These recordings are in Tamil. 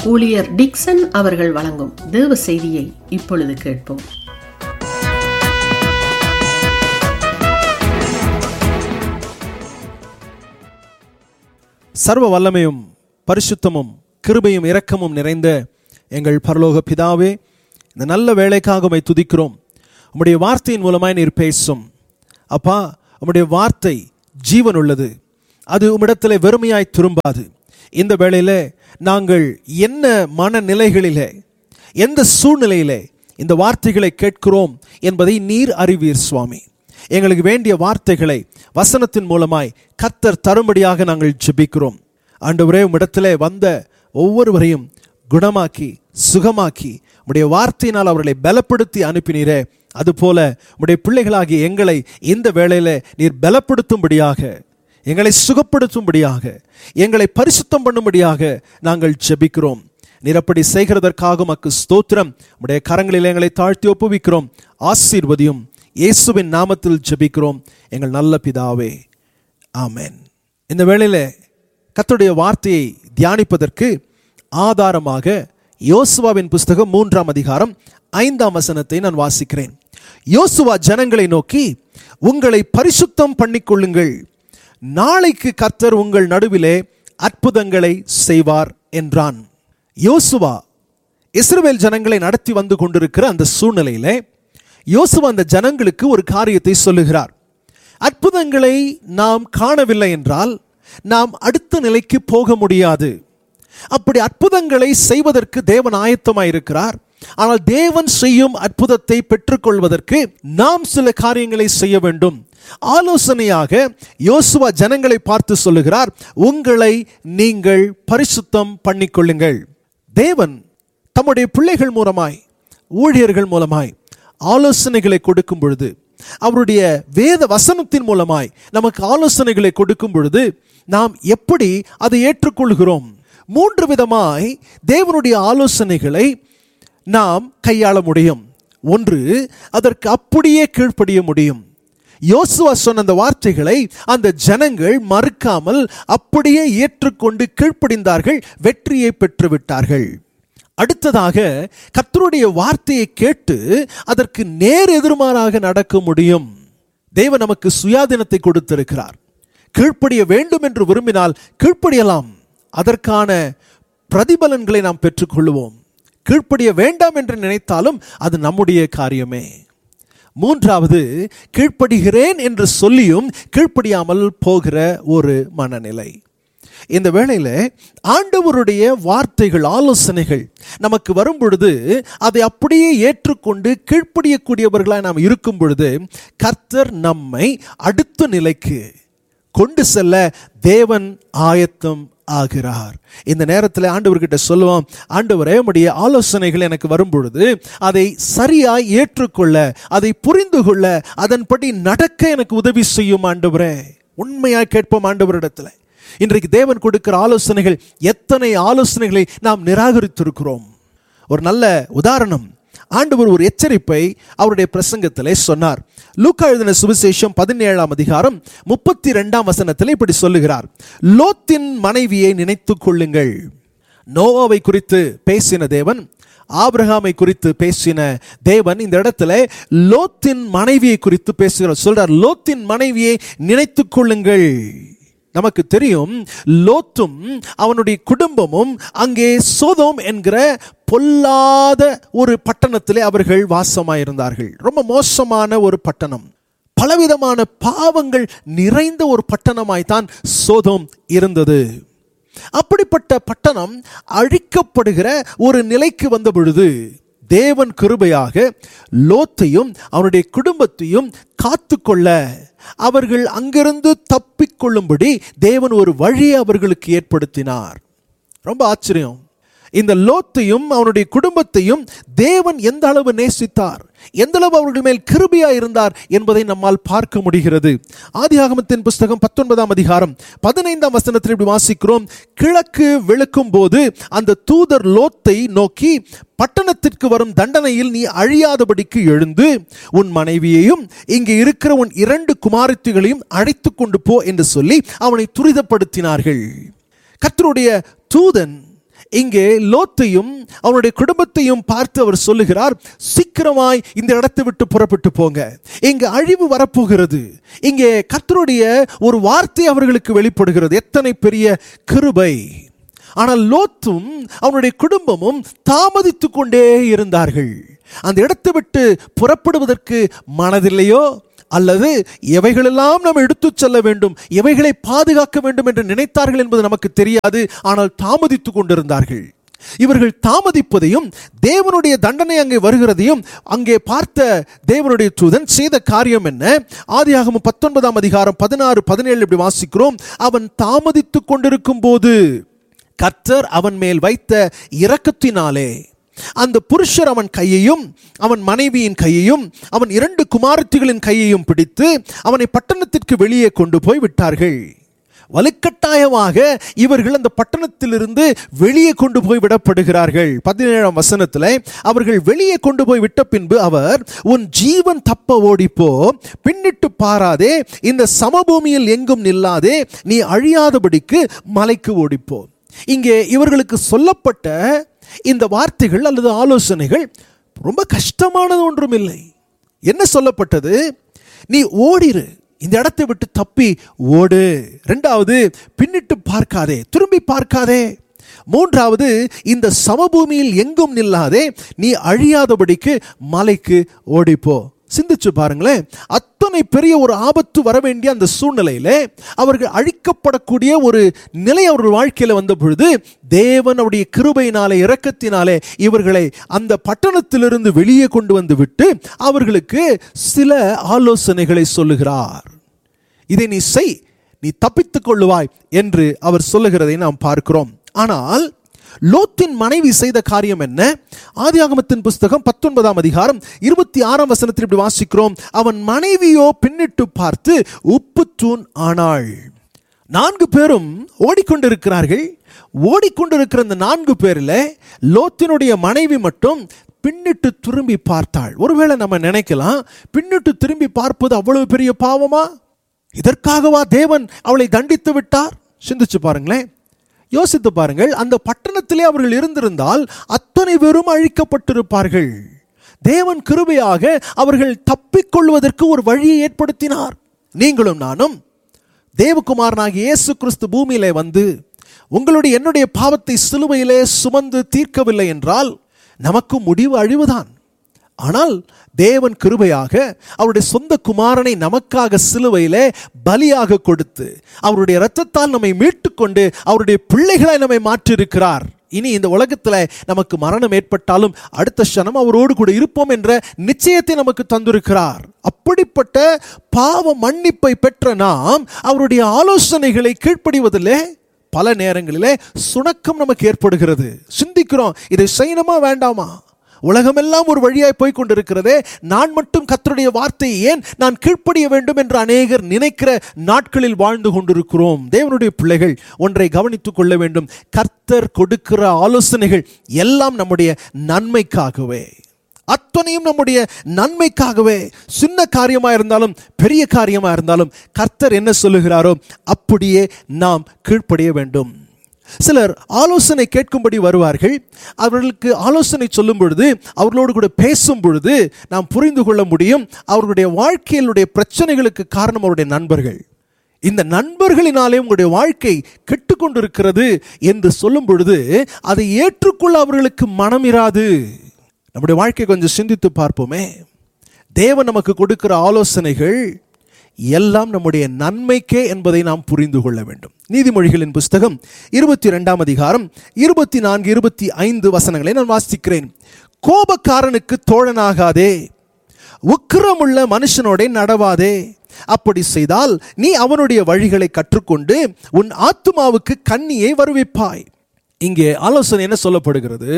ஊழியர் டிக்சன் அவர்கள் வழங்கும் தேவ செய்தியை இப்பொழுது கேட்போம் சர்வ வல்லமையும் பரிசுத்தமும் கிருபையும் இரக்கமும் நிறைந்த எங்கள் பரலோக பிதாவே இந்த நல்ல வேலைக்காக உம்மை துதிக்கிறோம் உம்முடைய வார்த்தையின் மூலமாய் நீர் பேசும் அப்பா உம்முடைய வார்த்தை ஜீவன் உள்ளது அது உம்மிடத்தில் வெறுமையாய் திரும்பாது இந்த வேளையிலே நாங்கள் என்ன மனநிலைகளிலே எந்த சூழ்நிலையிலே இந்த வார்த்தைகளை கேட்கிறோம் என்பதை நீர் அறிவீர் சுவாமி எங்களுக்கு வேண்டிய வார்த்தைகளை வசனத்தின் மூலமாய் கத்தர் தரும்படியாக நாங்கள் ஜெபிக்கிறோம் ஆண்டவரே உம்மிடத்திலே வந்த ஒவ்வொருவரையும் குணமாக்கி சுகமாக்கி உடைய வார்த்தையினால் அவர்களை பலப்படுத்தி அனுப்பினீரே அதுபோல உடைய பிள்ளைகளாகிய எங்களை இந்த வேளையில நீர் பலப்படுத்தும்படியாக எங்களை சுகப்படுத்தும்படியாக எங்களை பரிசுத்தம் பண்ணும்படியாக நாங்கள் ஜெபிக்கிறோம் நீர் அப்படி செய்கிறதற்காக உமக்கு ஸ்தோத்திரம் உடைய கரங்களில் எங்களை தாழ்த்தி ஒப்புவிக்கிறோம் ஆசீர்வதியும் இயேசுவின் நாமத்தில் ஜெபிக்கிறோம் எங்கள் நல்ல பிதாவே ஆமென் இந்த வேளையில கர்த்தருடைய வார்த்தையை தியானிப்பதற்கு ஆதாரமாக யோசுவாவின் புஸ்தகம் மூன்றாம் அதிகாரம் ஐந்தாம் வசனத்தை நான் வாசிக்கிறேன் யோசுவா ஜனங்களை நோக்கி உங்களை பரிசுத்தம் பண்ணிக்கொள்ளுங்கள் நாளைக்கு கர்த்தர் உங்கள் நடுவிலே அற்புதங்களை செய்வார் என்றான் யோசுவா இஸ்ரவேல் ஜனங்களை நடத்தி வந்து கொண்டிருக்கிற அந்த சூழ்நிலையிலே யோசுவா அந்த ஜனங்களுக்கு ஒரு காரியத்தை சொல்லுகிறார் அற்புதங்களை நாம் காணவில்லை என்றால் நாம் அடுத்த நிலைக்கு போக முடியாது அப்படி அற்புதங்களை செய்வதற்கு தேவன் ஆயத்தமாயிருக்கிறார் ஆனால் தேவன் செய்யும் அற்புதத்தை பெற்றுக்கொள்வதற்கு நாம் சில காரியங்களை செய்ய வேண்டும் ஆலோசனையாக யோசுவா ஜனங்களை பார்த்து சொல்லுகிறார் உங்களை நீங்கள் பரிசுத்தம் பண்ணிக்கொள்ளுங்கள் தேவன் தம்முடைய பிள்ளைகள் மூலமாய் ஊழியர்கள் மூலமாய் ஆலோசனைகளை கொடுக்கும் பொழுது அவருடைய வேத வசனத்தின் மூலமாய் நமக்கு ஆலோசனைகளை கொடுக்கும் பொழுது நாம் எப்படி அதை ஏற்றுக்கொள்கிறோம் மூன்று விதமாய் தேவனுடைய ஆலோசனைகளை நாம் கையாள முடியும் ஒன்று அதற்கு அப்படியே கீழ்ப்படிய முடியும் யோசுவா சொன்ன அந்த வார்த்தைகளை அந்த ஜனங்கள் மறுக்காமல் அப்படியே ஏற்றுக்கொண்டு கீழ்ப்படிந்தார்கள் வெற்றியை பெற்றுவிட்டார்கள் அடுத்ததாக கர்த்தருடைய வார்த்தையை கேட்டு அதற்கு நேர் எதிர்மாறாக நடக்க முடியும் தேவன் நமக்கு சுயாதீனத்தை கொடுத்திருக்கிறார் கீழ்ப்படிய வேண்டும் என்று விரும்பினால் கீழ்ப்படியலாம் அதற்கான பிரதிபலன்களை நாம் பெற்றுக்கொள்வோம் கீழ்ப்படிய வேண்டாம் என்று நினைத்தாலும் அது நம்முடைய காரியமே மூன்றாவது கீழ்ப்படுகிறேன் என்று சொல்லியும் கீழ்ப்படியாமல் போகிற ஒரு மனநிலை இந்த வேளையில் ஆண்டவருடைய வார்த்தைகள் ஆலோசனைகள் நமக்கு வரும் பொழுது அதை அப்படியே ஏற்றுக்கொண்டு கீழ்ப்படியக்கூடியவர்களாக நாம் இருக்கும் பொழுது கர்த்தர் நம்மை அடுத்த நிலைக்கு கொண்டு செல்ல தேவன் ஆயத்தம் ஆகிறார் இந்த நேரத்தில் ஆண்டவர்கிட்ட சொல்லுவோம் ஆண்டவரே உடைய ஆலோசனைகள் எனக்கு வரும் பொழுது அதை சரியாய் ஏற்றுக்கொள்ள அதை புரிந்து கொள்ள அதன்படி நடக்க எனக்கு உதவி செய்யும் ஆண்டவரே உண்மையாய் கேட்போம் ஆண்டவரிடத்தில் இன்றைக்கு தேவன் கொடுக்கிற ஆலோசனைகள் எத்தனை ஆலோசனைகளை நாம் நிராகரித்திருக்கிறோம் ஒரு நல்ல உதாரணம் ஆண்டவர் ஒரு எச்சரிப்பை அவருடைய பிரசங்கத்திலே சொன்னார் லூக்கா எழுதின சுவிசேஷம் பதினேழாம் அதிகாரம் முப்பத்தி ரெண்டாம் வசனத்தில் இப்படி சொல்லுகிறார் லோத்தின் மனைவியை நினைத்துக் கொள்ளுங்கள் நோவாவை குறித்து பேசின தேவன் ஆபிரகாமை குறித்து பேசின தேவன் இந்த இடத்துல லோத்தின் மனைவியை குறித்து பேசுகிறார் சொல்றார் லோத்தின் மனைவியை நினைத்துக் கொள்ளுங்கள் நமக்கு தெரியும் லோத்தும் அவனுடைய குடும்பமும் அங்கே சோதோம் என்கிற பொல்லாத ஒரு பட்டணத்திலே அவர்கள் வாசமாயிருந்தார்கள் ரொம்ப மோசமான ஒரு பட்டணம் பலவிதமான பாவங்கள் நிறைந்த ஒரு பட்டணமாய்த்தான் சோதோம் இருந்தது அப்படிப்பட்ட பட்டணம் அழிக்கப்படுகிற ஒரு நிலைக்கு வந்த பொழுது தேவன் கிருபையாக லோத்தையும் அவனுடைய குடும்பத்தையும் காத்துக்கொள்ள அவர்கள் அங்கிருந்து தப்பிக்கொள்ளும்படி தேவன் ஒரு வழியை அவர்களுக்கு ஏற்படுத்தினார் ரொம்ப ஆச்சரியம் இந்த லோத்தையும் அவனுடைய குடும்பத்தையும் தேவன் எந்த அளவு நேசித்தார் எந்த அளவு அவர்கள் மேல் கிருபியா இருந்தார் என்பதை நம்மால் பார்க்க முடிகிறது ஆதியாகமத்தின் புஸ்தகம் பத்தொன்பதாம் அதிகாரம் பதினைந்தாம் வசனத்தில் இப்படி வாசிக்கிறோம் கிழக்கு வெளுக்கும் போது அந்த தூதர் லோத்தை நோக்கி பட்டணத்திற்கு வரும் தண்டனையில் நீ அழியாதபடிக்கு எழுந்து உன் மனைவியையும் இங்கே இருக்கிற உன் இரண்டு குமாரத்திகளையும் அழைத்து கொண்டு போ என்று சொல்லி அவனை துரிதப்படுத்தினார்கள் கர்த்தருடைய தூதன் இங்கே லோத்தையும் அவனுடைய குடும்பத்தையும் பார்த்து அவர் சொல்லுகிறார் சீக்கிரமாய் இந்த இடத்தை விட்டு புறப்பட்டு போங்க இங்கே அழிவு வரப்போகிறது இங்கே கர்த்தருடைய ஒரு வார்த்தை அவர்களுக்கு வெளிப்படுகிறது எத்தனை பெரிய கிருபை ஆனால் லோத்தும் அவனுடைய குடும்பமும் தாமதித்து கொண்டே இருந்தார்கள் அந்த இடத்தை விட்டு புறப்படுவதற்கு மனதில்லையோ அல்லது எவைகளெல்லாம் நாம் எடுத்துச் செல்ல வேண்டும் எவைகளை பாதுகாக்க வேண்டும் என்று நினைத்தார்கள் என்பது நமக்கு தெரியாது ஆனால் தாமதித்து கொண்டிருந்தார்கள் இவர்கள் தாமதிப்பதையும் தேவனுடைய தண்டனை அங்கே வருகிறதையும் அங்கே பார்த்த தேவனுடைய தூதன் செய்த காரியம் என்ன ஆதியாகமம் பத்தொன்பதாம் அதிகாரம் பதினாறு பதினேழு இப்படி வாசிக்கிறோம் அவன் தாமதித்து கொண்டிருக்கும் போது கர்த்தர் அவன் மேல் வைத்த இரக்கத்தினாலே அந்த புருஷர் அவன் கையையும் அவன் மனைவியின் கையையும் அவன் இரண்டு குமாரத்திகளின் கையையும் பிடித்து அவனை பட்டணத்திற்கு வெளியே கொண்டு போய் விட்டார்கள் வலுக்கட்டாயமாக இவர்கள் அந்த பட்டணத்திலிருந்து வெளியே கொண்டு போய் விடப்படுகிறார்கள் பதினேழாம் வசனத்தில் அவர்கள் வெளியே கொண்டு போய் விட்ட பின்பு அவர் உன் ஜீவன் தப்ப ஓடிப்போ பின்னிட்டு பாராதே இந்த சமபூமியில் எங்கும் நில்லாதே நீ அழியாதபடிக்கு மலைக்கு ஓடிப்போ இங்கே இவர்களுக்கு சொல்லப்பட்ட இந்த வார்த்தைகள் அல்லது ஆலோசனைகள் ரொம்ப கஷ்டமானது ஒன்றும் இல்லை என்ன சொல்லப்பட்டது நீ ஓடிரு இந்த இடத்தை விட்டு தப்பி ஓடு ரெண்டாவது பின்னிட்டு பார்க்காதே திரும்பி பார்க்காதே மூன்றாவது இந்த சமபூமியில் எங்கும் நில்லாதே நீ அழியாதபடிக்கு மலைக்கு ஓடிப்போ சிந்திச்சு பாருங்களேன் அத்தனை பெரிய ஒரு ஆபத்து வர வேண்டிய அந்த சூழ்நிலையிலே அவர்கள் அழிக்கப்படக்கூடிய ஒரு நிலை அவர்கள் வாழ்க்கையில் வந்த பொழுது தேவன் அவருடைய கிருபையினாலே இரக்கத்தினாலே இவர்களை அந்த பட்டணத்திலிருந்து வெளியே கொண்டு வந்து விட்டு அவர்களுக்கு சில ஆலோசனைகளை சொல்லுகிறார் இதை நீ செய் நீ தப்பித்துக் கொள்ளுவாய் என்று அவர் சொல்லுகிறதை நாம் பார்க்கிறோம் ஆனால் லோத்தின் மனைவி செய்த காரியம் என்ன ஆதியாகமத்தின் புஸ்தகம் பத்தொன்பதாம் அதிகாரம் இருபத்தி ஆறாம் வசனத்தில் இப்படி வாசிக்கிறோம் அவன் மனைவியோ பின்னிட்டு பார்த்து உப்பு தூண் ஆனாள் நான்கு பேரும் ஓடிக்கொண்டிருக்கிறார்கள் ஓடிக்கொண்டிருக்கிற இந்த நான்கு பேரில் லோத்தினுடைய மனைவி மட்டும் பின்னிட்டு திரும்பி பார்த்தாள் ஒருவேளை நம்ம நினைக்கலாம் பின்னிட்டு திரும்பி பார்ப்பது அவ்வளவு பெரிய பாவமா இதற்காகவா தேவன் அவளை தண்டித்து விட்டார் சிந்திச்சு பாருங்களேன் யோசித்து பாருங்கள் அந்த பட்டணத்திலே அவர்கள் இருந்திருந்தால் அத்தனை பேரும் அழிக்கப்பட்டிருப்பார்கள் தேவன் கிருபையாக அவர்கள் தப்பிக்கொள்வதற்கு ஒரு வழியை ஏற்படுத்தினார் நீங்களும் நானும் தேவகுமாரனாகிய இயேசு கிறிஸ்து பூமியிலே வந்து உங்களுடைய என்னுடைய பாவத்தை சிலுவையிலே சுமந்து தீர்க்கவில்லை என்றால் நமக்கு முடிவு அழிவுதான் ஆனால் தேவன் கிருபையாக அவருடைய சொந்த குமாரனை நமக்காக சிலுவையிலே பலியாக கொடுத்து அவருடைய இரத்தத்தால் நம்மை மீட்டுக்கொண்டு அவருடைய பிள்ளைகளை நம்மை மாற்றியிருக்கிறார் இனி இந்த உலகத்தில் நமக்கு மரணம் ஏற்பட்டாலும் அடுத்த க்ஷணம் அவரோடு கூட இருப்போம் என்ற நிச்சயத்தை நமக்கு தந்திருக்கிறார் அப்படிப்பட்ட பாவ மன்னிப்பை பெற்ற நாம் அவருடைய ஆலோசனைகளை கீழ்ப்படிவதிலே பல நேரங்களிலே சுணக்கம் நமக்கு ஏற்படுகிறது சிந்திக்கிறோம் இதை செய்யணுமா வேண்டாமா உலகமெல்லாம் ஒரு வழியாய் போய் கொண்டிருக்கிறதே நான் மட்டும் கத்தருடைய வார்த்தையை ஏன் நான் கீழ்ப்படிய வேண்டும் என்று அநேகர் நினைக்கிற நாட்களில் வாழ்ந்து கொண்டிருக்கிறோம் தேவனுடைய பிள்ளைகள் ஒன்றை கவனித்துக் கொள்ள வேண்டும் கர்த்தர் கொடுக்கிற ஆலோசனைகள் எல்லாம் நம்முடைய நன்மைக்காகவே அத்தனையும் நம்முடைய நன்மைக்காகவே சின்ன காரியமா இருந்தாலும் பெரிய காரியமா இருந்தாலும் கர்த்தர் என்ன சொல்லுகிறாரோ அப்படியே நாம் கீழ்ப்படிய வேண்டும் சிலர் ஆலோசனை கேட்கும்படி வருவார்கள் அவர்களுக்கு ஆலோசனை சொல்லும் பொழுது அவர்களோடு கூட பேசும் பொழுது நாம் புரிந்து கொள்ள முடியும் அவர்களுடைய வாழ்க்கையிலுடைய பிரச்சனைகளுக்கு காரணம் அவருடைய நண்பர்கள் இந்த நண்பர்களினாலே உங்களுடைய வாழ்க்கை கெட்டுக்கொண்டிருக்கிறது என்று சொல்லும் பொழுது அதை ஏற்றுக்கொள்ள அவர்களுக்கு மனமிராது நம்முடைய வாழ்க்கை கொஞ்சம் சிந்தித்து பார்ப்போமே தேவன் நமக்கு கொடுக்கிற ஆலோசனைகள் எல்லாம் நம்முடைய நன்மைக்கே என்பதை நாம் புரிந்து கொள்ள வேண்டும் நீதிமொழிகளின் புஸ்தகம் இருபத்தி ரெண்டாம் அதிகாரம் இருபத்தி நான்கு இருபத்தி ஐந்து வசனங்களை நான் வாசிக்கிறேன் கோபக்காரனுக்கு தோழனாகாதே உக்கிரமுள்ள மனுஷனோட நடவாதே அப்படி செய்தால் நீ அவனுடைய வழிகளை கற்றுக்கொண்டு உன் ஆத்துமாவுக்கு கண்ணியை வருவிப்பாய் இங்கே ஆலோசனை என்ன சொல்லப்படுகிறது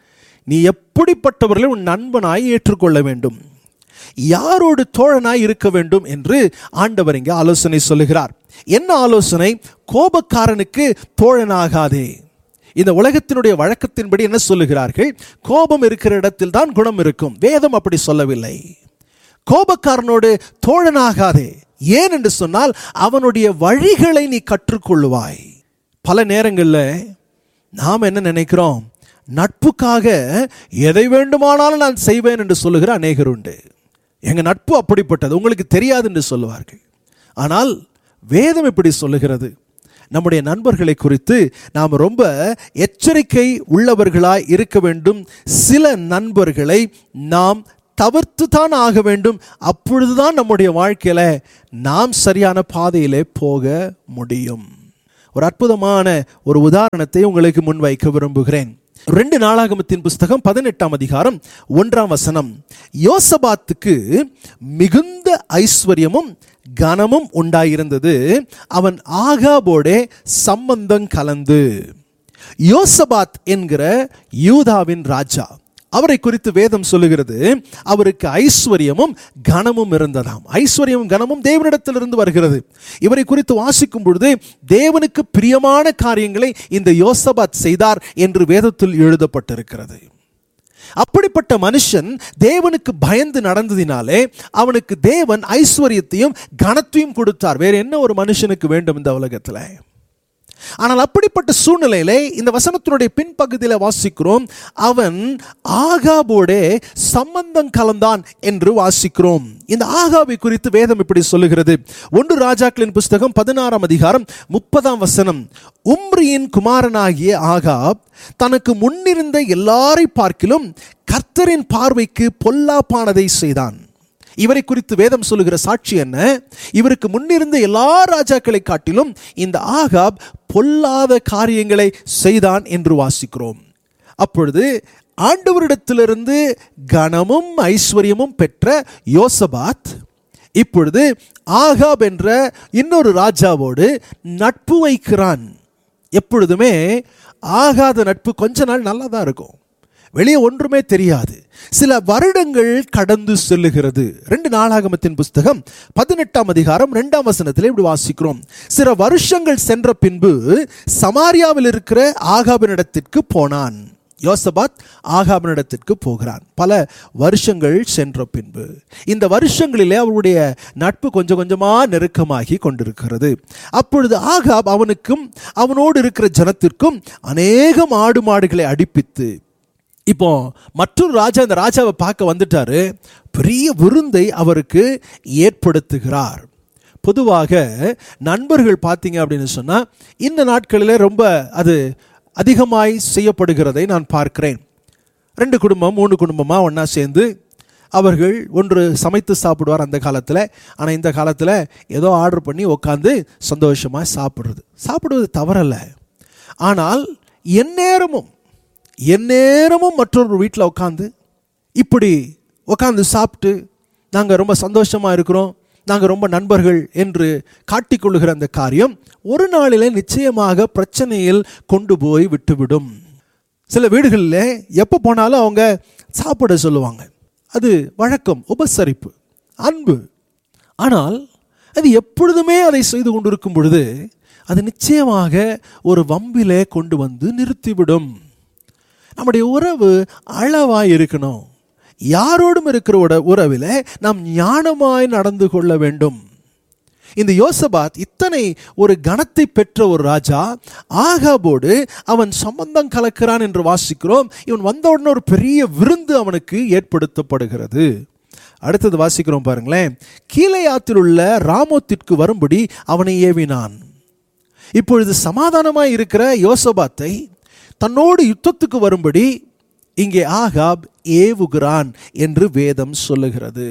நீ எப்படிப்பட்டவர்களை உன் நண்பனாய் ஏற்றுக்கொள்ள வேண்டும் யாரோடு தோழனாய் இருக்க வேண்டும் என்று ஆண்டவர் இங்கே ஆலோசனை சொல்லுகிறார் என்ன ஆலோசனை கோபக்காரனுக்கு தோழனாகாதே இந்த உலகத்தினுடைய வழக்கத்தின்படி என்ன சொல்லுகிறார்கள் கோபம் இருக்கிற இடத்தில் தான் குணம் இருக்கும் வேதம் அப்படி சொல்லவில்லை கோபக்காரனோடு தோழனாகாதே ஏன் என்று சொன்னால் அவனுடைய வழிகளை நீ கற்றுக்கொள்ளுவாய் பல நேரங்களில் நாம் என்ன நினைக்கிறோம் நட்புக்காக எதை வேண்டுமானாலும் நான் செய்வேன் என்று சொல்லுகிற அநேகர் உண்டு எங்க நட்பு அப்படிப்பட்டது உங்களுக்கு தெரியாது என்று சொல்லுவார்கள் ஆனால் வேதம் இப்படி சொல்லுகிறது நம்முடைய நண்பர்களை குறித்து நாம் ரொம்ப எச்சரிக்கை உள்ளவர்களாய் இருக்க வேண்டும் சில நண்பர்களை நாம் தவிர்த்து தான் ஆக வேண்டும் அப்பொழுதுதான் நம்முடைய வாழ்க்கையில நாம் சரியான பாதையிலே போக முடியும் ஒரு அற்புதமான ஒரு உதாரணத்தை உங்களுக்கு முன்வைக்க விரும்புகிறேன் ரெண்டு நாளாகமத்தின் புஸ்தகம் பதினெட்டாம் அதிகாரம் ஒன்றாம் வசனம் யோசபாத்துக்கு மிகுந்த ஐஸ்வர்யமும் கனமும் உண்டாயிருந்தது அவன் ஆகாபோடே சம்பந்தம் கலந்து யோசபாத் என்கிற யூதாவின் ராஜா அவரை குறித்து வேதம் சொல்லுகிறது அவருக்கு ஐஸ்வர்யமும் கனமும் இருந்ததாம் ஐஸ்வர்யமும் கனமும் தேவனிடத்திலிருந்து வருகிறது இவரை குறித்து வாசிக்கும் பொழுது தேவனுக்கு பிரியமான காரியங்களை இந்த யோசபாத் செய்தார் என்று வேதத்தில் எழுதப்பட்டிருக்கிறது அப்படிப்பட்ட மனுஷன் தேவனுக்கு பயந்து நடந்ததினாலே அவனுக்கு தேவன் ஐஸ்வர்யத்தையும் கனத்தையும் கொடுத்தார் வேற என்ன ஒரு மனுஷனுக்கு வேண்டும் இந்த உலகத்தில் ஆனால் அப்படிப்பட்ட சூழ்நிலையிலே இந்த வசனத்தினுடைய பின்பகுதியில் வாசிக்கிறோம் அவன் ஆகாபோடே சம்பந்தம் கலந்தான் என்று வாசிக்கிறோம் இந்த ஆகாபை குறித்து வேதம் இப்படி சொல்லுகிறது ஒன்று ராஜாக்களின் புஸ்தகம் பதினாறாம் அதிகாரம் முப்பதாம் வசனம் உம்ரியின் குமாரனாகிய ஆகாப் தனக்கு முன்னிருந்த எல்லாரை பார்க்கிலும் கர்த்தரின் பார்வைக்கு பொல்லாப்பானதை செய்தான் இவரை குறித்து வேதம் சொல்லுகிற சாட்சி என்ன இவருக்கு முன்னிருந்த எல்லா ராஜாக்களை காட்டிலும் இந்த ஆகாப் பொல்லாத காரியங்களை செய்தான் என்று வாசிக்கிறோம் அப்பொழுது ஆண்டவரிடத்திலிருந்து கனமும் ஐஸ்வர்யமும் பெற்ற யோசபாத் இப்பொழுது ஆகாப் என்ற இன்னொரு ராஜாவோடு நட்பு வைக்கிறான் எப்பொழுதுமே ஆகாத நட்பு கொஞ்ச நாள் நல்லா தான் இருக்கும் வெளியே ஒன்றுமே தெரியாது சில வருடங்கள் கடந்து செல்லுகிறது ரெண்டு நாளாகமத்தின் புஸ்தகம் பதினெட்டாம் அதிகாரம் ரெண்டாம் வசனத்தில் இப்படி வாசிக்கிறோம் சில வருஷங்கள் சென்ற பின்பு சமாரியாவில் இருக்கிற ஆகாபினிடத்திற்கு போனான் யோசபாத் ஆகாபினிடத்திற்கு போகிறான் பல வருஷங்கள் சென்ற பின்பு இந்த வருஷங்களிலே அவருடைய நட்பு கொஞ்சம் கொஞ்சமா நெருக்கமாகி கொண்டிருக்கிறது அப்பொழுது ஆகாப் அவனுக்கும் அவனோடு இருக்கிற ஜனத்திற்கும் அநேகம் ஆடு மாடுகளை அடிப்பித்து இப்போ மற்றொரு ராஜா இந்த ராஜாவை பார்க்க வந்துட்டாரு பெரிய விருந்தை அவருக்கு ஏற்படுத்துகிறார் பொதுவாக நண்பர்கள் பார்த்தீங்க அப்படின்னு சொன்னால் இந்த நாட்களில் ரொம்ப அது அதிகமாய் செய்யப்படுகிறதை நான் பார்க்கிறேன் ரெண்டு குடும்பம் மூணு குடும்பமாக ஒன்றா சேர்ந்து அவர்கள் ஒன்று சமைத்து சாப்பிடுவார் அந்த காலத்தில் ஆனால் இந்த காலத்தில் ஏதோ ஆர்டர் பண்ணி உட்காந்து சந்தோஷமாக சாப்பிட்றது சாப்பிடுவது தவறல்ல ஆனால் எந்நேரமும் எந்நேரமும் மற்றொரு வீட்டில் உட்காந்து இப்படி உட்காந்து சாப்பிட்டு நாங்கள் ரொம்ப சந்தோஷமாக இருக்கிறோம் நாங்கள் ரொம்ப நண்பர்கள் என்று காட்டிக்கொள்ளுகிற அந்த காரியம் ஒரு நாளிலே நிச்சயமாக பிரச்சனையில் கொண்டு போய் விட்டுவிடும் சில வீடுகளில் எப்போ போனாலும் அவங்க சாப்பிட சொல்லுவாங்க அது வழக்கம் உபசரிப்பு அன்பு ஆனால் அது எப்பொழுதுமே அதை செய்து கொண்டிருக்கும் பொழுது அது நிச்சயமாக ஒரு வம்பிலே கொண்டு வந்து நிறுத்திவிடும் நம்முடைய உறவு அளவாய் இருக்கணும் யாரோடும் இருக்கிற உட உறவில் நாம் ஞானமாய் நடந்து கொள்ள வேண்டும் இந்த யோசபாத் இத்தனை ஒரு கணத்தை பெற்ற ஒரு ராஜா ஆகாபோடு அவன் சம்பந்தம் கலக்கிறான் என்று வாசிக்கிறோம் இவன் வந்த உடனே ஒரு பெரிய விருந்து அவனுக்கு ஏற்படுத்தப்படுகிறது அடுத்தது வாசிக்கிறோம் பாருங்களேன் கீழையாத்தில் உள்ள ராமோத்திற்கு வரும்படி அவனை ஏவினான் இப்பொழுது சமாதானமாய் இருக்கிற யோசபாத்தை தன்னோடு யுத்தத்துக்கு வரும்படி இங்கே ஆகாப் ஏவுகிறான் என்று வேதம் சொல்லுகிறது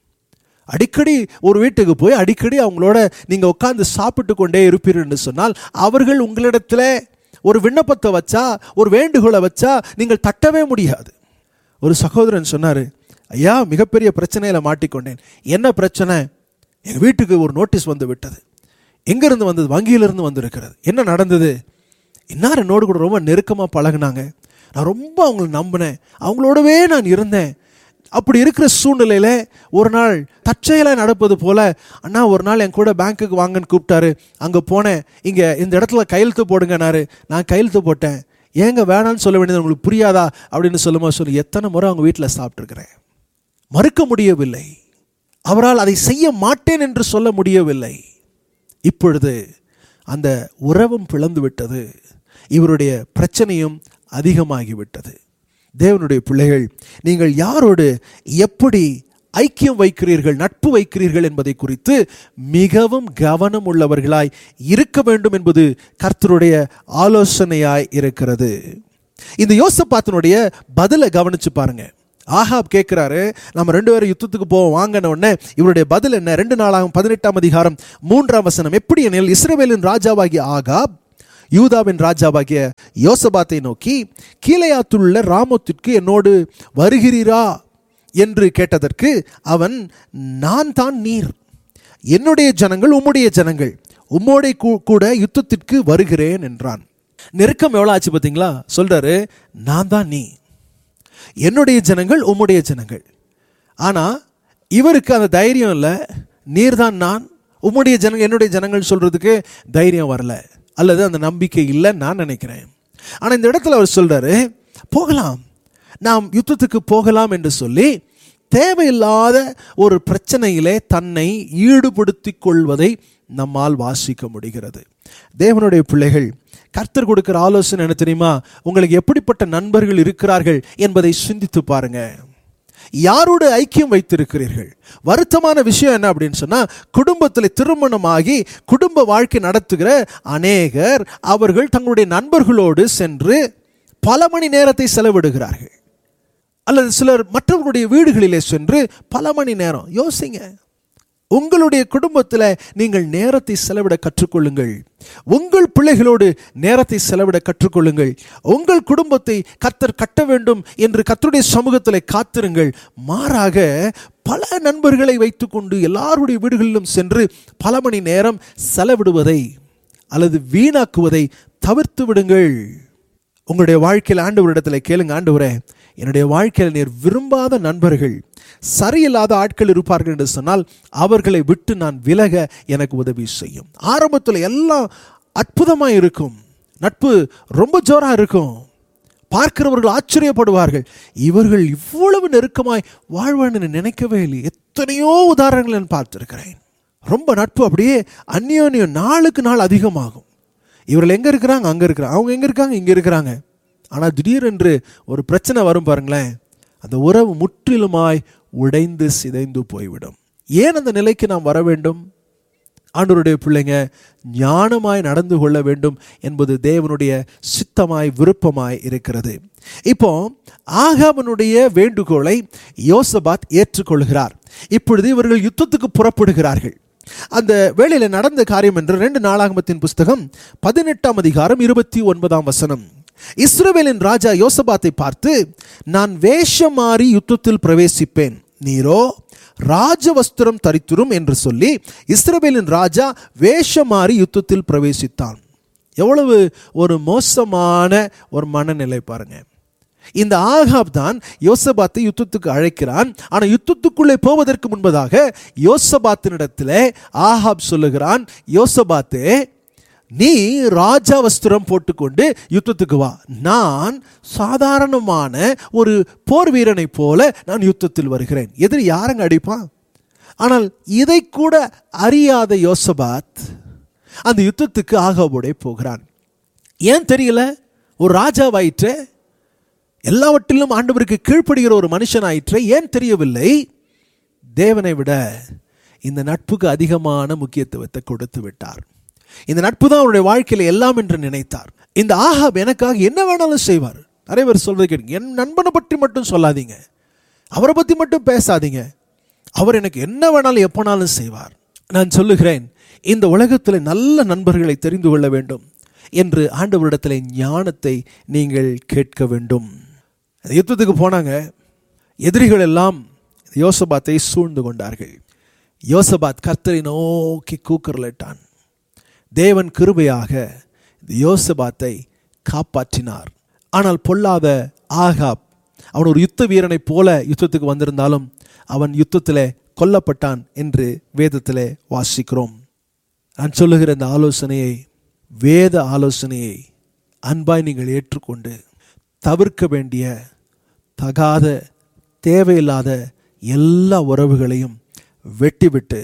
அடிக்கடி ஒரு வீட்டுக்கு போய் அடிக்கடி அவங்களோட நீங்கள் உட்காந்து சாப்பிட்டு கொண்டே இருப்பீர்கள் என்று சொன்னால் அவர்கள் உங்களிடத்தில் ஒரு விண்ணப்பத்தை வச்சா ஒரு வேண்டுகோளை வச்சா நீங்கள் தட்டவே முடியாது ஒரு சகோதரன் சொன்னார் ஐயா மிகப்பெரிய பிரச்சனையில் மாட்டிக்கொண்டேன் என்ன பிரச்சனை எங்கள் வீட்டுக்கு ஒரு நோட்டீஸ் வந்து விட்டது எங்கேருந்து வந்தது வங்கியிலிருந்து வந்திருக்கிறது என்ன நடந்தது இன்னார் என்னோடு கூட ரொம்ப நெருக்கமாக பழகுனாங்க நான் ரொம்ப அவங்கள நம்பினேன் அவங்களோடவே நான் இருந்தேன் அப்படி இருக்கிற சூழ்நிலையில் ஒரு நாள் தற்செயலாக நடப்பது போல அண்ணா ஒரு நாள் என் கூட பேங்க்குக்கு வாங்கன்னு கூப்பிட்டாரு அங்கே போனேன் இங்கே இந்த இடத்துல கையெழுத்து போடுங்கனாரு நான் கையெழுத்து போட்டேன் ஏங்க வேணான்னு சொல்ல வேண்டியது உங்களுக்கு புரியாதா அப்படின்னு சொல்லும்போது சொல்லி எத்தனை முறை அவங்க வீட்டில் சாப்பிட்ருக்கிறேன் மறுக்க முடியவில்லை அவரால் அதை செய்ய மாட்டேன் என்று சொல்ல முடியவில்லை இப்பொழுது அந்த உறவும் பிளந்து விட்டது இவருடைய பிரச்சனையும் அதிகமாகிவிட்டது தேவனுடைய பிள்ளைகள் நீங்கள் யாரோடு எப்படி ஐக்கியம் வைக்கிறீர்கள் நட்பு வைக்கிறீர்கள் என்பதை குறித்து மிகவும் கவனம் உள்ளவர்களாய் இருக்க வேண்டும் என்பது கர்த்தருடைய ஆலோசனையாய் இருக்கிறது இந்த யோசப்பாத்தினுடைய பதிலை கவனிச்சு பாருங்க ஆகாப் கேட்கிறாரு நம்ம ரெண்டு பேரும் யுத்தத்துக்கு போவோம் வாங்கின உடனே இவருடைய பதில் என்ன ரெண்டு நாளாகும் பதினெட்டாம் அதிகாரம் மூன்றாம் வசனம் எப்படி எனில் இஸ்ரவேலின் ராஜாவாகிய ஆகாப் யூதாவின் ராஜாவாகிய யோசபாத்தை நோக்கி கீழையாத்துள்ள ராமத்திற்கு என்னோடு வருகிறீரா என்று கேட்டதற்கு அவன் நான் தான் நீர் என்னுடைய ஜனங்கள் உம்முடைய ஜனங்கள் உம்மோடே கூ- கூட யுத்தத்திற்கு வருகிறேன் என்றான் நெருக்கம் எவ்வளோ ஆச்சு பார்த்தீங்களா சொல்றாரு நான் தான் நீ என்னுடைய ஜனங்கள் உம்முடைய ஜனங்கள் ஆனால் இவருக்கு அந்த தைரியம் இல்லை நீர்தான் நான் உம்முடைய ஜனங்கள் என்னுடைய ஜனங்கள் சொல்றதுக்கு தைரியம் வரல அல்லது அந்த நம்பிக்கை இல்லைன்னு நான் நினைக்கிறேன் ஆனால் இந்த இடத்துல அவர் சொல்றாரு போகலாம் நாம் யுத்தத்துக்கு போகலாம் என்று சொல்லி தேவையில்லாத ஒரு பிரச்சனையிலே தன்னை ஈடுபடுத்திக் கொள்வதை நம்மால் வாசிக்க முடிகிறது தேவனுடைய பிள்ளைகள் கர்த்தர் கொடுக்கிற ஆலோசனை என்ன தெரியுமா உங்களுக்கு எப்படிப்பட்ட நண்பர்கள் இருக்கிறார்கள் என்பதை சிந்தித்து பாருங்க யாரோடு ஐக்கியம் வைத்திருக்கிறீர்கள் வருத்தமான விஷயம் என்ன அப்படின்னு சொன்னா குடும்பத்தில் திருமணமாகி குடும்ப வாழ்க்கை நடத்துகிற அநேகர் அவர்கள் தங்களுடைய நண்பர்களோடு சென்று பல மணி நேரத்தை செலவிடுகிறார்கள் அல்லது சிலர் மற்றவர்களுடைய வீடுகளிலே சென்று பல மணி நேரம் யோசிங்க உங்களுடைய குடும்பத்தில் நீங்கள் நேரத்தை செலவிட கற்றுக்கொள்ளுங்கள் உங்கள் பிள்ளைகளோடு நேரத்தை செலவிட கற்றுக்கொள்ளுங்கள் உங்கள் குடும்பத்தை கர்த்தர் கட்ட வேண்டும் என்று கர்த்தருடைய சமூகத்தில் காத்திருங்கள் மாறாக பல நண்பர்களை வைத்துக்கொண்டு எல்லாருடைய வீடுகளிலும் சென்று பல மணி நேரம் செலவிடுவதை அல்லது வீணாக்குவதை தவிர்த்து விடுங்கள் உங்களுடைய வாழ்க்கையில் ஆண்டவரிடத்தில் கேளுங்க ஆண்டவரே என்னுடைய வாழ்க்கையில் நீர் விரும்பாத நண்பர்கள் சரியில்லாத ஆட்கள் இருப்பார்கள் என்று சொன்னால் அவர்களை விட்டு நான் விலக எனக்கு உதவி செய்யும் ஆரம்பத்தில் எல்லாம் அற்புதமாக இருக்கும் நட்பு ரொம்ப ஜோரா இருக்கும் பார்க்கிறவர்கள் ஆச்சரியப்படுவார்கள் இவர்கள் இவ்வளவு நெருக்கமாய் வாழ்வான்னு நினைக்கவே இல்லை எத்தனையோ உதாரணங்களை நான் பார்த்திருக்கிறேன் ரொம்ப நட்பு அப்படியே அந்யோன்யம் நாளுக்கு நாள் அதிகமாகும் இவர்கள் எங்கே இருக்கிறாங்க அங்கே இருக்கிறாங்க அவங்க எங்கே இருக்காங்க இங்கே இருக்கிறாங்க ஆனால் திடீரென்று ஒரு பிரச்சனை வரும் பாருங்களேன் அந்த உறவு முற்றிலுமாய் உடைந்து சிதைந்து போய்விடும் ஏன் அந்த நிலைக்கு நாம் வர வேண்டும் ஆண்டவருடைய பிள்ளைங்க ஞானமாய் நடந்து கொள்ள வேண்டும் என்பது தேவனுடைய சித்தமாய் விருப்பமாய் இருக்கிறது இப்போ ஆகாபனுடைய வேண்டுகோளை யோசபாத் ஏற்றுக்கொள்கிறார் இப்பொழுது இவர்கள் யுத்தத்துக்கு புறப்படுகிறார்கள் அந்த வேளையில் நடந்த காரியம் என்று ரெண்டு நாளாகமத்தின் புஸ்தகம் பதினெட்டாம் அதிகாரம் இருபத்தி ஒன்பதாம் வசனம் இஸ்ரவேலின் ராஜா யோசபாத்தை பார்த்து நான் வேஷம் மாறி யுத்தத்தில் பிரவேசிப்பேன் நீரோ ராஜவஸ்திரம் தரித்திரும் என்று சொல்லி இஸ்ரவேலின் ராஜா வேஷம் மாறி யுத்தத்தில் பிரவேசித்தான் எவ்வளவு ஒரு மோசமான ஒரு மனநிலை பாருங்க இந்த ஆகாப் தான் யோசபாத்தை யுத்தத்துக்கு அழைக்கிறான் ஆனால் யுத்தத்துக்குள்ளே போவதற்கு முன்பதாக யோசபாத்தினிடத்தில் ஆகாப் சொல்லுகிறான் யோசபாத்தே நீ ராஜா வஸ்திரம் போட்டுக்கொண்டு யுத்தத்துக்கு வா நான் சாதாரணமான ஒரு போர் வீரனைப் போல நான் யுத்தத்தில் வருகிறேன் எதிரி யாரங்க அடிப்பான் ஆனால் இதை கூட அறியாத யோசபாத் அந்த யுத்தத்துக்கு ஆகாபோடே போகிறான் ஏன் தெரியல ஒரு ராஜாவாயிற்று எல்லாவற்றிலும் ஆண்டவருக்கு கீழ்ப்படுகிற ஒரு மனுஷன் ஆயிற்று ஏன் தெரியவில்லை தேவனை விட இந்த நட்புக்கு அதிகமான முக்கியத்துவத்தை கொடுத்து விட்டார் இந்த நட்பு தான் அவருடைய வாழ்க்கையில் எல்லாம் என்று நினைத்தார் இந்த ஆகாப் எனக்காக என்ன வேணாலும் செய்வார் நிறைய பேர் சொல்றது கேட்குங்க என் நண்பனை பற்றி மட்டும் சொல்லாதீங்க அவரை பற்றி மட்டும் பேசாதீங்க அவர் எனக்கு என்ன வேணாலும் எப்போனாலும் செய்வார் நான் சொல்லுகிறேன் இந்த உலகத்தில் நல்ல நண்பர்களை தெரிந்து கொள்ள வேண்டும் என்று ஆண்டவரிடத்தில் ஞானத்தை நீங்கள் கேட்க வேண்டும் அந்த யுத்தத்துக்கு போனாங்க எதிரிகள் எல்லாம் யோசபாத்தை சூழ்ந்து கொண்டார்கள் யோசபாத் கர்த்தரை நோக்கி கூக்குரலிட்டான் தேவன் கிருபையாக இந்த யோசபாத்தை காப்பாற்றினார் ஆனால் பொல்லாத ஆகாப் அவன் ஒரு யுத்த வீரனைப் போல யுத்தத்துக்கு வந்திருந்தாலும் அவன் யுத்தத்திலே கொல்லப்பட்டான் என்று வேதத்திலே வாசிக்கிறோம் நான் சொல்லுகிற இந்த ஆலோசனையை வேத ஆலோசனையை அன்பாய் நீங்கள் ஏற்றுக்கொண்டு தவிர்க்க வேண்டிய தகாத தேவையில்லாத எல்லா உறவுகளையும் வெட்டிவிட்டு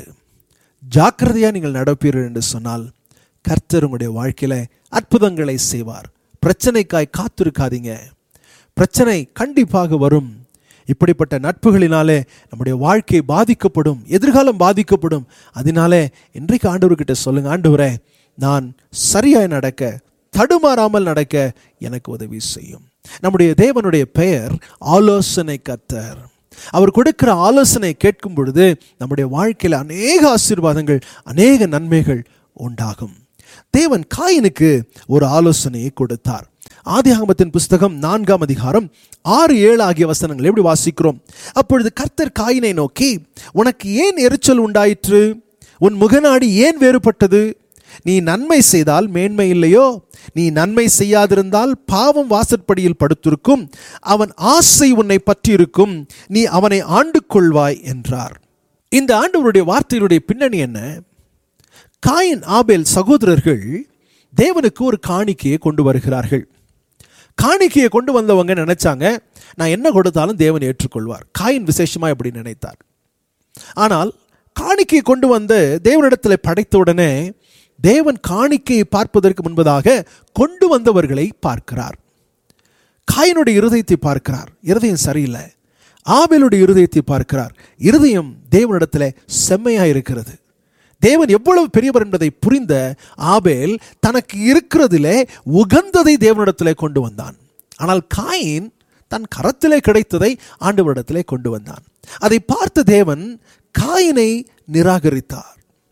ஜாக்கிரதையாக நீங்கள் நடப்பீர்கள் என்று சொன்னால் கர்த்தர் உங்களுடைய வாழ்க்கையில் அற்புதங்களை செய்வார் பிரச்சனைக்காய் காத்திருக்காதீங்க பிரச்சனை கண்டிப்பாக வரும் இப்படிப்பட்ட நட்புகளினாலே நம்முடைய வாழ்க்கை பாதிக்கப்படும் எதிர்காலம் பாதிக்கப்படும் அதனாலே இன்றைக்கு ஆண்டவர்கிட்ட சொல்லுங்க ஆண்டவரே நான் சரியாய் நடக்க தடுமாறாமல் நடக்க எனக்கு உதவி செய்யும் நம்முடைய தேவனுடைய பெயர் ஆலோசனை கத்தர் அவர் கொடுக்கிற ஆலோசனை கேட்கும் பொழுது நம்முடைய வாழ்க்கையில் அநேக ஆசீர்வாதங்கள் அநேக நன்மைகள் உண்டாகும் தேவன் காயினுக்கு ஒரு ஆலோசனையை கொடுத்தார் ஆதியாகமத்தின் புஸ்தகம் நான்காம் அதிகாரம் ஆறு ஏழு ஆகிய வசனங்கள் எப்படி வாசிக்கிறோம் அப்பொழுது கர்த்தர் காயினை நோக்கி உனக்கு ஏன் எரிச்சல் உண்டாயிற்று உன் முகநாடி ஏன் வேறுபட்டது நீ நன்மை செய்தால் மேன்மை இல்லையோ நீ நன்மை செய்யாதிருந்தால் பாவம் வாசற்படியில் படுத்திருக்கும் அவன் ஆசை உன்னை பற்றியிருக்கும் நீ அவனை ஆண்டு கொள்வாய் என்றார் இந்த ஆண்டவருடைய வார்த்தையினுடைய பின்னணி என்ன காயின் ஆபேல் சகோதரர்கள் தேவனுக்கு ஒரு காணிக்கையை கொண்டு வருகிறார்கள் காணிக்கையை கொண்டு வந்தவங்க நினைச்சாங்க நான் என்ன கொடுத்தாலும் தேவன் ஏற்றுக்கொள்வார் காயின் விசேஷமா இப்படி நினைத்தார் ஆனால் காணிக்கையை கொண்டு வந்து தேவனிடத்தில் படைத்த உடனே தேவன் காணிக்கையை பார்ப்பதற்கு முன்பதாக கொண்டு வந்தவர்களை பார்க்கிறார் காயினுடைய இருதயத்தை பார்க்கிறார் இருதயம் சரியில்லை ஆபேலுடைய இருதயத்தை பார்க்கிறார் இருதயம் தேவனிடத்தில் செம்மையாக இருக்கிறது தேவன் எவ்வளவு பெரியவர் என்பதை புரிந்த ஆபேல் தனக்கு இருக்கிறதிலே உகந்ததை தேவனிடத்திலே கொண்டு வந்தான் ஆனால் காயின் தன் கரத்திலே கிடைத்ததை ஆண்டவரிடத்திலே கொண்டு வந்தான் அதை பார்த்த தேவன் காயினை நிராகரித்தார்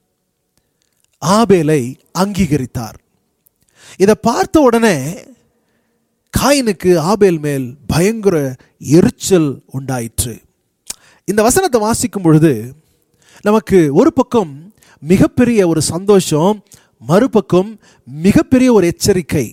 ஆபேலை அங்கீகரித்தார் இதை பார்த்த உடனே காயினுக்கு ஆபேல் மேல் பயங்கர எரிச்சல் உண்டாயிற்று இந்த வசனத்தை வாசிக்கும் பொழுது நமக்கு ஒரு பக்கம் மிகப்பெரிய ஒரு சந்தோஷம் மறுபக்கம் மிகப்பெரிய ஒரு எச்சரிக்கை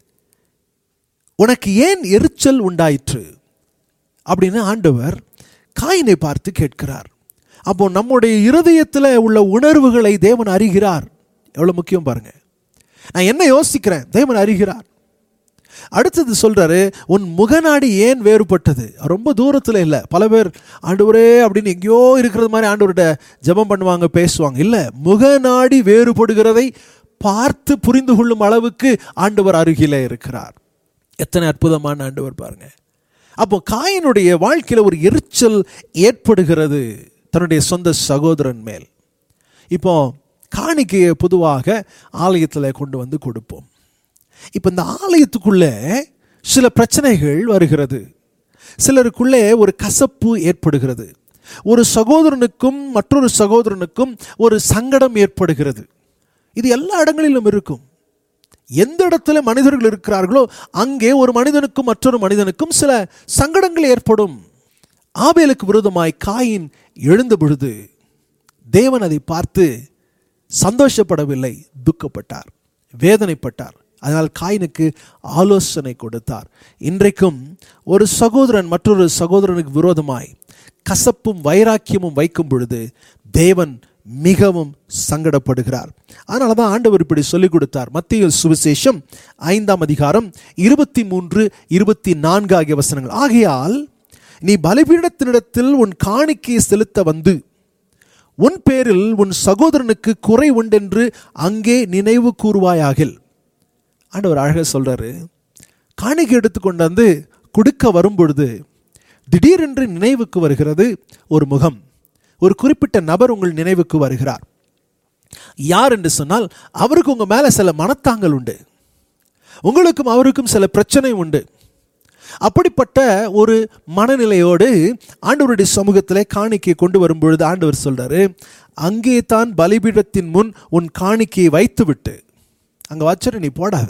உனக்கு ஏன் எரிச்சல் உண்டாயிற்று அப்படின்னு ஆண்டவர் காயினை பார்த்து கேட்கிறார் அப்போ நம்முடைய இருதயத்தில் உள்ள உணர்வுகளை தேவன் அறிகிறார் எவ்வளோ முக்கியம் பாருங்க நான் என்ன யோசிக்கிறேன் தேவன் அறிகிறார் அடுத்தது சொல்றாரு உன் முகநாடி ஏன் வேறுபட்டது ரொம்ப தூரத்தில் இல்லை பல பேர் ஆண்டவரே அப்படின்னு எங்கேயோ இருக்கிறது மாதிரி ஆண்டவர்கிட்ட ஜெபம் பண்ணுவாங்க பேசுவாங்க இல்லை முகநாடி வேறுபடுகிறதை பார்த்து புரிந்து கொள்ளும் அளவுக்கு ஆண்டவர் அருகிலே இருக்கிறார் எத்தனை அற்புதமான ஆண்டவர் பாருங்க அப்போ காயினுடைய வாழ்க்கையில் ஒரு எரிச்சல் ஏற்படுகிறது தன்னுடைய சொந்த சகோதரன் மேல் இப்போ காணிக்கையை பொதுவாக ஆலயத்தில் கொண்டு வந்து கொடுப்போம் இப்போ இந்த ஆலயத்துக்குள்ளே சில பிரச்சனைகள் வருகிறது சிலருக்குள்ளே ஒரு கசப்பு ஏற்படுகிறது ஒரு சகோதரனுக்கும் மற்றொரு சகோதரனுக்கும் ஒரு சங்கடம் ஏற்படுகிறது இது எல்லா இடங்களிலும் இருக்கும் எந்த இடத்துல மனிதர்கள் இருக்கிறார்களோ அங்கே ஒரு மனிதனுக்கும் மற்றொரு மனிதனுக்கும் சில சங்கடங்கள் ஏற்படும் ஆபேலுக்கு விரோதமாய் காயின் எழுந்த பொழுது தேவன் அதை பார்த்து சந்தோஷப்படவில்லை துக்கப்பட்டார் வேதனைப்பட்டார் அதனால் காயினுக்கு ஆலோசனை கொடுத்தார் இன்றைக்கும் ஒரு சகோதரன் மற்றொரு சகோதரனுக்கு விரோதமாய் கசப்பும் வைராக்கியமும் வைக்கும் பொழுது தேவன் மிகவும் சங்கடப்படுகிறார் அதனால தான் ஆண்டவர் இப்படி சொல்லிக் கொடுத்தார் மத்திய சுவிசேஷம் ஐந்தாம் அதிகாரம் இருபத்தி மூன்று இருபத்தி நான்கு ஆகிய வசனங்கள் ஆகையால் நீ பலிபீடத்தினிடத்தில் உன் காணிக்கையை செலுத்த வந்து உன் பேரில் உன் சகோதரனுக்கு குறை உண்டென்று அங்கே நினைவு கூறுவாயாகில் ஆண்டவர் அழகாக சொல்றாரு காணிக்கை எடுத்து கொண்டாந்து கொடுக்க வரும்பொழுது திடீரென்று நினைவுக்கு வருகிறது ஒரு முகம் ஒரு குறிப்பிட்ட நபர் உங்கள் நினைவுக்கு வருகிறார் யார் என்று சொன்னால் அவருக்கு உங்க மேல சில மனத்தாங்கள் உண்டு உங்களுக்கும் அவருக்கும் சில பிரச்சனை உண்டு அப்படிப்பட்ட ஒரு மனநிலையோடு ஆண்டவருடைய சமூகத்தில் காணிக்கையை கொண்டு வரும்பொழுது ஆண்டவர் சொல்றாரு அங்கே தான் பலிபீடத்தின் முன் உன் காணிக்கையை வைத்துவிட்டு அங்கே வச்சுட்டு நீ போடாத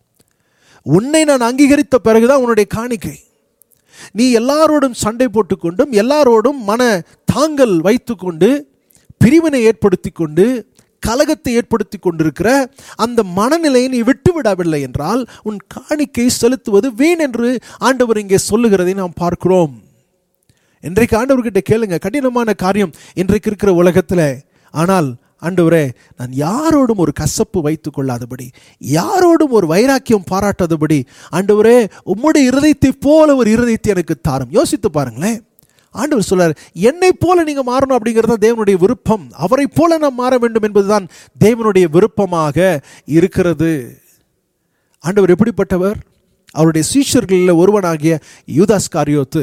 உன்னை நான் அங்கீகரித்த பிறகுதான் உன்னுடைய காணிக்கை நீ எல்லாரோடும் சண்டை போட்டுக்கொண்டும் எல்லாரோடும் மன தாங்கல் வைத்துக்கொண்டு பிரிவினை ஏற்படுத்தி கொண்டு கலகத்தை ஏற்படுத்தி கொண்டிருக்கிற அந்த மனநிலையை நீ விட்டுவிடவில்லை என்றால் உன் காணிக்கை செலுத்துவது வீண் என்று ஆண்டவர் இங்கே சொல்லுகிறதை நாம் பார்க்கிறோம் இன்றைக்கு ஆண்டவர்கிட்ட கேளுங்க கடினமான காரியம் இன்றைக்கு இருக்கிற உலகத்தில் ஆனால் ஆண்டவரே நான் யாரோடும் ஒரு கசப்பு வைத்துக் கொள்ளாதபடி யாரோடும் ஒரு வைராக்கியம் பாராட்டாதபடி ஆண்டவரே உம்முடைய இருதயத்தை போல ஒரு இருதயத்தை எனக்கு தாரும் யோசித்து பாருங்களேன் ஆண்டவர் சொல்றார் என்னை போல நீங்க மாறணும் அப்படிங்கிறது தான் தேவனுடைய விருப்பம் அவரை போல நாம் மாற வேண்டும் என்பதுதான் தேவனுடைய விருப்பமாக இருக்கிறது ஆண்டவர் எப்படிப்பட்டவர் அவருடைய சீஷர்களில் ஒருவனாகிய யூதாஸ் காரியோத்து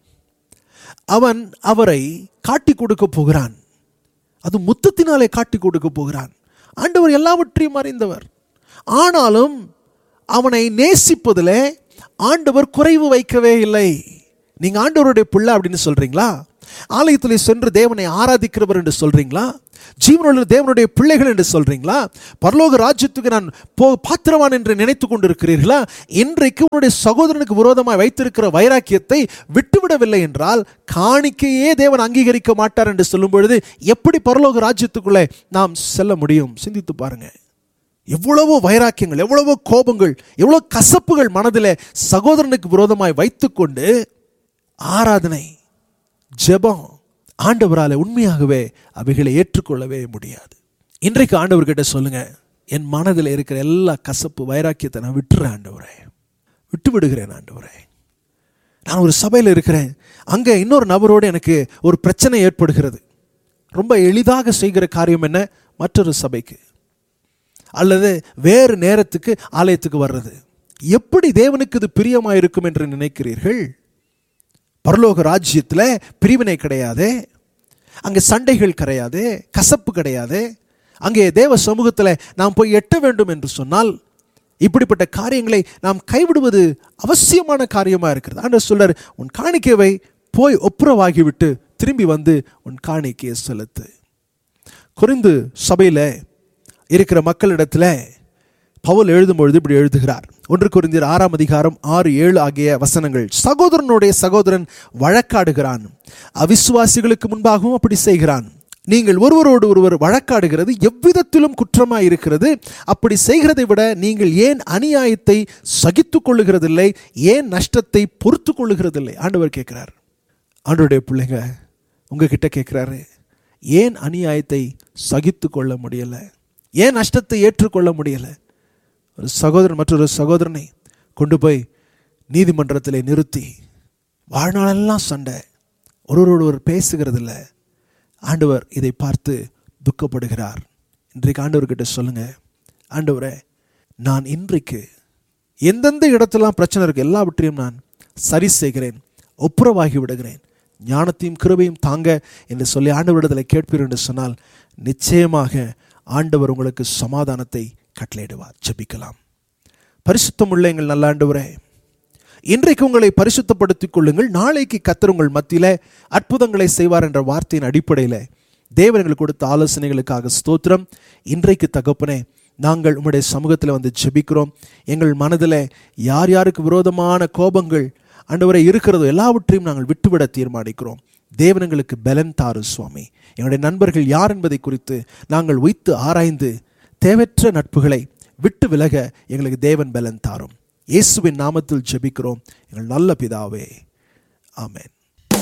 அவன் அவரை காட்டி கொடுக்க போகிறான் அது முத்தத்தினாலே காட்டி கொடுக்க போகிறான் ஆண்டவர் எல்லாவற்றையும் அறிந்தவர் ஆனாலும் அவனை நேசிப்பதில் ஆண்டவர் குறைவு வைக்கவே இல்லை நீங்க ஆண்டவருடைய பிள்ளை அப்படின்னு சொல்றீங்களா ஆலயத்தில் சென்று தேவனை ஆராதிக்கிறவர் என்று சொல்றீங்களா ஜீவனுள்ள தேவனுடைய பிள்ளைகள் என்று சொல்றீங்களா பரலோக ராஜ்யத்துக்கு நான் போ பாத்திரவான் என்று நினைத்து கொண்டிருக்கிறீர்களா இன்றைக்கு உன்னுடைய சகோதரனுக்கு விரோதமாக வைத்திருக்கிற வைராக்கியத்தை விட்டுவிடவில்லை என்றால் காணிக்கையே தேவன் அங்கீகரிக்க மாட்டார் என்று சொல்லும் பொழுது எப்படி பரலோக ராஜ்யத்துக்குள்ளே நாம் செல்ல முடியும் சிந்தித்து பாருங்க எவ்வளவோ வைராக்கியங்கள் எவ்வளவோ கோபங்கள் எவ்வளோ கசப்புகள் மனதில் சகோதரனுக்கு விரோதமாய் வைத்துக்கொண்டு ஆராதனை ஜெபம் ஆண்டவரால் உண்மையாகவே அவைகளை ஏற்றுக்கொள்ளவே முடியாது இன்றைக்கு ஆண்டவர்கிட்ட சொல்லுங்க என் மனதில் இருக்கிற எல்லா கசப்பு வைராக்கியத்தை நான் விட்டுறேன் ஆண்டவரே விட்டு விடுகிறேன் ஆண்டவரே நான் ஒரு சபையில் இருக்கிறேன் அங்கே இன்னொரு நபரோடு எனக்கு ஒரு பிரச்சனை ஏற்படுகிறது ரொம்ப எளிதாக செய்கிற காரியம் என்ன மற்றொரு சபைக்கு அல்லது வேறு நேரத்துக்கு ஆலயத்துக்கு வர்றது எப்படி தேவனுக்கு இது பிரியமாக இருக்கும் என்று நினைக்கிறீர்கள் பரலோக ராஜ்யத்தில் பிரிவினை கிடையாது அங்கே சண்டைகள் கிடையாது கசப்பு கிடையாது அங்கே தேவ சமூகத்தில் நாம் போய் எட்ட வேண்டும் என்று சொன்னால் இப்படிப்பட்ட காரியங்களை நாம் கைவிடுவது அவசியமான காரியமாக இருக்கிறது ஆண்டவர் சொல்றார் உன் காணிக்கைவை போய் ஒப்புரவாகிவிட்டு திரும்பி வந்து உன் காணிக்கையை செலுத்து குறிந்து சபையில் இருக்கிற மக்களிடத்தில் பவுல் எழுதும்பொழுது இப்படி எழுதுகிறார் ஒன்று குறிந்தியர் ஆறாம் அதிகாரம் ஆறு ஏழு ஆகிய வசனங்கள் சகோதரனுடைய சகோதரன் வழக்காடுகிறான் அவிசுவாசிகளுக்கு முன்பாகவும் அப்படி செய்கிறான் நீங்கள் ஒருவரோடு ஒருவர் வழக்காடுகிறது எவ்விதத்திலும் குற்றமாய் இருக்கிறது அப்படி செய்கிறதை விட நீங்கள் ஏன் அநியாயத்தை சகித்து கொள்ளுகிறதில்லை ஏன் நஷ்டத்தை பொறுத்து கொள்ளுகிறதில்லை ஆண்டவர் கேட்கிறார் ஆண்டவருடைய பிள்ளைங்க உங்ககிட்ட கேட்குறாரு ஏன் அநியாயத்தை சகித்து கொள்ள முடியலை ஏன் நஷ்டத்தை ஏற்றுக்கொள்ள முடியலை ஒரு சகோதரன் மற்றொரு சகோதரனை கொண்டு போய் நீதிமன்றத்தில் நிறுத்தி வாழ்நாளெல்லாம் சண்டை ஒருவரோடு ஒரு பேசுகிறதில்ல ஆண்டவர் இதை பார்த்து துக்கப்படுகிறார் இன்றைக்கு ஆண்டவர்கிட்ட சொல்லுங்க ஆண்டவரே நான் இன்றைக்கு எந்தெந்த இடத்துலாம் பிரச்சனை இருக்கு எல்லாவற்றையும் நான் சரி செய்கிறேன் ஒப்புரவாகி விடுகிறேன் ஞானத்தையும் கிருபையும் தாங்க என்று சொல்லி ஆண்டவரிடத்தில் கேட்பீர் என்று சொன்னால் நிச்சயமாக ஆண்டவர் உங்களுக்கு சமாதானத்தை கட்டளையிடுவார் ஜெபிக்கலாம் பரிசுத்தம் உள்ள எங்கள் நல்ல ஆண்டவரே இன்றைக்கு உங்களை பரிசுத்தப்படுத்திக் கொள்ளுங்கள் நாளைக்கு கத்தர் உங்கள் மத்தியில அற்புதங்களை செய்வார் என்ற வார்த்தையின் அடிப்படையில் தேவன் எங்களுக்கு கொடுத்த ஆலோசனைகளுக்காக ஸ்தோத்திரம் இன்றைக்கு தகப்பனே நாங்கள் உம்முடைய சமூகத்தில் வந்து ஜெபிக்கிறோம் எங்கள் மனதில் யார் யாருக்கு விரோதமான கோபங்கள் ஆண்டவரை இருக்கிறதோ எல்லாவற்றையும் நாங்கள் விட்டுவிட தீர்மானிக்கிறோம் தேவன் எங்களுக்கு பலன் தாரு சுவாமி எங்களுடைய நண்பர்கள் யார் என்பதை குறித்து நாங்கள் வைத்து ஆராய்ந்து தேவையற்ற நட்புகளை விட்டு விலக எங்களுக்கு தேவன் பலன் தாரும் இயேசுவின் நாமத்தில் ஜெபிக்கிறோம் எங்கள் நல்ல பிதாவே ஆமென்